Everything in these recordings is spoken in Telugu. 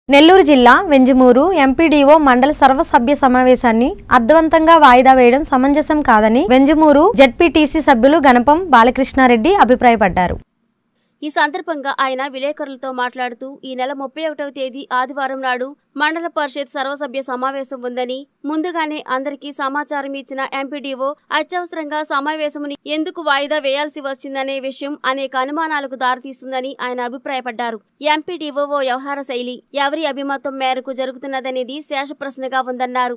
నెల్లూరు జిల్లా వెంజమూరు ఎంపీడీఓ మండల సర్వసభ్య సమావేశాన్ని అర్థవంతంగా వాయిదా వేయడం సమంజసం కాదని వెంజమూరు జెడ్పీటీసీ సభ్యులు గణపం బాలకృష్ణారెడ్డి అభిప్రాయపడ్డారు ఈ సందర్భంగా ఆయన విలేకరులతో మాట్లాడుతూ ఈ నెల ముప్పై ఒకటవ తేదీ ఆదివారం నాడు మండల పరిషత్ సర్వసభ్య సమావేశం ఉందని ముందుగానే అందరికీ సమాచారం ఇచ్చిన ఎంపీడీఓ అత్యవసరంగా సమావేశముని ఎందుకు వాయిదా వేయాల్సి వచ్చిందనే విషయం అనేక అనుమానాలకు దారితీస్తుందని ఆయన అభిప్రాయపడ్డారు ఎంపీడీఓ వ్యవహార శైలి ఎవరి అభిమతం మేరకు జరుగుతున్నదనేది శేష ప్రశ్నగా ఉందన్నారు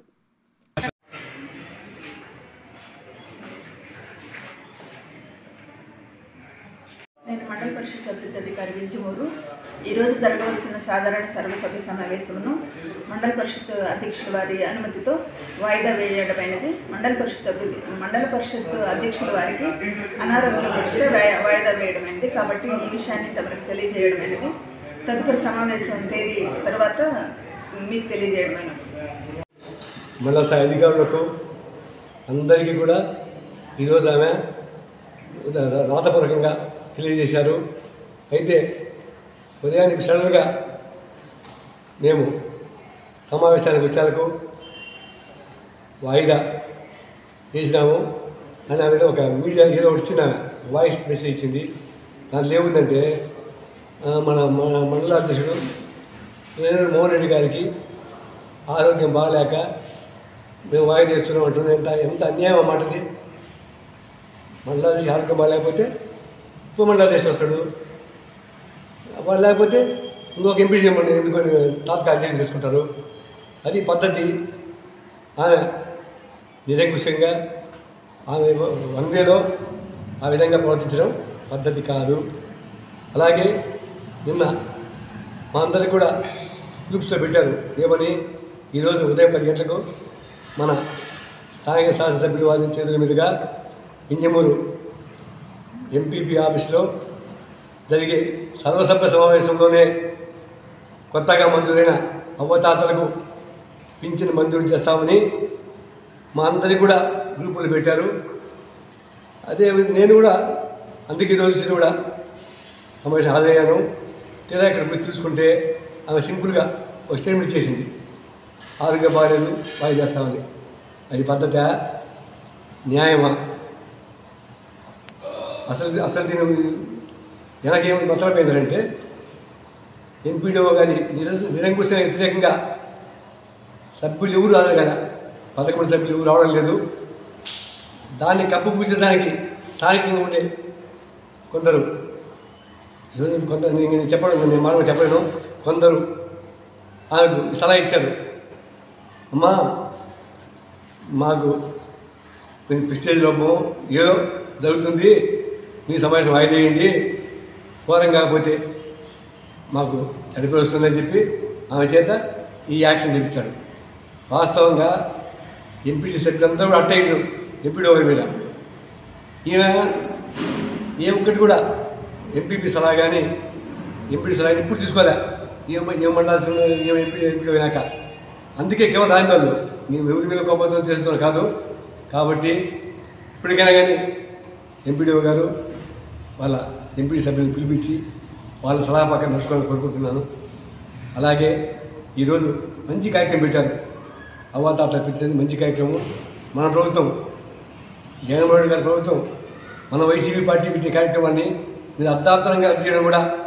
నేను మండల పరిషత్ అభివృద్ధి అధికారి వింజమూరు ఈరోజు జరగవలసిన సాధారణ సర్వసభ్య సమావేశమును మండల పరిషత్ అధ్యక్షుల వారి అనుమతితో వాయిదా వేయడమైనది మండల పరిషత్ అభివృద్ధి మండల పరిషత్ అధ్యక్షుల వారికి అనారోగ్యం దృష్ట్యా వాయి- వాయిదా వేయడమైనది కాబట్టి ఈ విషయాన్ని తమకు తెలియజేయడమైనది తదుపరి సమావేశం తేదీ తర్వాత మీకు తెలియజేయడమైనది మండల స్థాయి అధికారులకు అందరికీ కూడా ఈరోజు ఆమె రా- రాతపూర్వకంగా తెలియజేశారు అయితే ఉదయానికి సడన్గా మేము సమావేశానికి వచ్చేందుకు వాయిదా వేసినాము అని ఆమె ఏదో ఒక మీడియా ఏదో ఒకటి చిన్న వాయిస్ మెసేజ్ ఇచ్చింది దాంట్లో ఏముందంటే ఆ, మన మన మండల అధ్యక్షుడు వేణుడు మోహన్ రెడ్డి గారికి ఆరోగ్యం బాగాలేక మేము వాయిదా ఇస్తున్నాం అంటుంది ఎంత ఎంత అన్యాయం అన్నమాట ఇది మండలాధీశ ఆరోగ్యం బాగాలేకపోతే ఉప మండలాధీశ వస్తాడు వాళ్ళు లేకపోతే ఇంకొక ఎంపీ చేయమని ఎందుకొని తాత్కాలిక అధ్యక్షం చేసుకుంటారు అది పద్ధతి ఆమె నిరంకుశంగా ఆమె వన్ వేలో ఆ విధంగా ప్రవర్తించడం పద్ధతి కాదు అలాగే నిన్న మా అందరికి కూడా గ్రూప్స్లో పెట్టారు ఏమని ఈరోజు ఉదయం పది గంటలకు మన స్థానిక శాసనసభ్యులు వారి చేతుల మీదుగా ఇంజమూరు ఎంపీపీ ఆఫీస్లో జరిగే సర్వసభ్య సమావేశంలోనే కొత్తగా మంజూరైన అవ్వతాతలకు పింఛన్ మంజూరు చేస్తామని మా అందరికి కూడా గ్రూపులు పెట్టారు అదే వి- నేను కూడా అందుకే ఈరోజు వచ్చి కూడా సమావేశం హాజరయ్యాను తీరా ఇక్కడ పోయి చూసుకుంటే ఆమె సింపుల్గా ఒక స్టేట్మెంట్ ఇచ్చేసింది ఆరోగ్యం బాగాలేదు బాగా చేస్తామని అది పద్ధత న్యాయమా అసలు అసలు దీని వెనకేం మొదలైందంటే ఎంపీడీఓ గారి నిర నిరంకుశ వ్యతిరేకంగా సభ్యులు ఎవరు రాదు కదా పదకొండు సభ్యులు ఎవరు రావడం లేదు దాన్ని కప్పుపుచ్చడానికి స్థానికంగా ఉండే కొందరు ఈరోజు కొందరు నేను నేను చెప్పడం నేను మామూలుగా చెప్పలేను కొందరు ఆమెకు సలహా ఇచ్చారు అమ్మా మాకు కొంచెం ప్రిస్టేజ్ లోపం ఏదో జరుగుతుంది మీ సమావేశం వాయిదా వేయండి ఘోరం కాకపోతే మాకు చనిపోయి వస్తుందని చెప్పి ఆమె చేత ఈ యాక్షన్ చేయించాడు వాస్తవంగా ఎంపీటీ సభ్యులందరూ కూడా అట్టయిండ్రు ఎంపీడీ ఒకరి మీద ఈమె ఏ ఒక్కటి కూడా ఎంపీపీ సలహా కానీ ఎంపీడీ సలహా ఇప్పుడు తీసుకోలే ఏం ఏం మండాల్సి ఏం ఎంపీ ఎంపీడీ అయినాక అందుకే కేవలం రాని వాళ్ళు మేము ఎవరి మీద కోపంతో చేస్తున్నాం కాదు కాబట్టి ఇప్పటికైనా కానీ ఎంపీడీఓ గారు వాళ్ళ ఎంపీ సభ్యులను పిలిపించి వాళ్ళ సలహా పక్కన నడుచుకోవాలని కోరుకుంటున్నాను అలాగే ఈరోజు మంచి కార్యక్రమం పెట్టారు అవ్వాతాత పెట్టినది మంచి కార్యక్రమం మన ప్రభుత్వం జగన్మోహన్ రెడ్డి గారి ప్రభుత్వం మన వైసీపీ పార్టీ పెట్టిన కార్యక్రమాన్ని మీరు అర్ధాంతరంగా రద్దు చేయడం కూడా